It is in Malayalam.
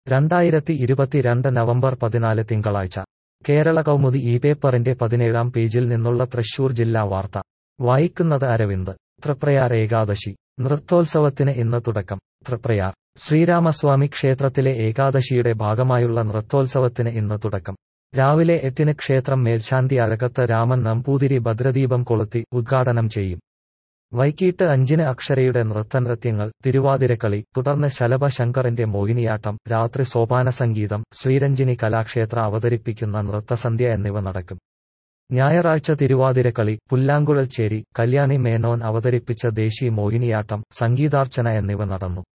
രണ്ടായിരത്തി ഇരുപത്തിരണ്ട് നവംബർ പതിനാല് തിങ്കളാഴ്ച കേരള കൗമുദി ഈ പേപ്പറിന്റെ പതിനേഴാം പേജിൽ നിന്നുള്ള തൃശൂർ ജില്ലാ വാർത്ത വായിക്കുന്നത് അരവിന്ദ് തൃപ്രയാർ ഏകാദശി നൃത്തോത്സവത്തിന് ഇന്ന് തുടക്കം തൃപ്രയാർ ശ്രീരാമസ്വാമി ക്ഷേത്രത്തിലെ ഏകാദശിയുടെ ഭാഗമായുള്ള നൃത്തോത്സവത്തിന് ഇന്ന് തുടക്കം രാവിലെ എട്ടിന് ക്ഷേത്രം മേൽശാന്തി അഴകത്ത് രാമൻ നമ്പൂതിരി ഭദ്രദീപം കൊളുത്തി ഉദ്ഘാടനം ചെയ്യും വൈകിട്ട് അഞ്ചിന് അക്ഷരയുടെ നൃത്തനൃത്യങ്ങൾ തിരുവാതിരക്കളി തുടർന്ന് ശലഭ ശങ്കറിന്റെ മോഹിനിയാട്ടം രാത്രി സോപാന സംഗീതം ശ്രീരഞ്ജിനി കലാക്ഷേത്ര അവതരിപ്പിക്കുന്ന നൃത്തസന്ധ്യ എന്നിവ നടക്കും ഞായറാഴ്ച തിരുവാതിരക്കളി പുല്ലാങ്കുഴൽ ചേരി കല്യാണി മേനോൻ അവതരിപ്പിച്ച ദേശി മോഹിനിയാട്ടം സംഗീതാർച്ചന എന്നിവ നടന്നു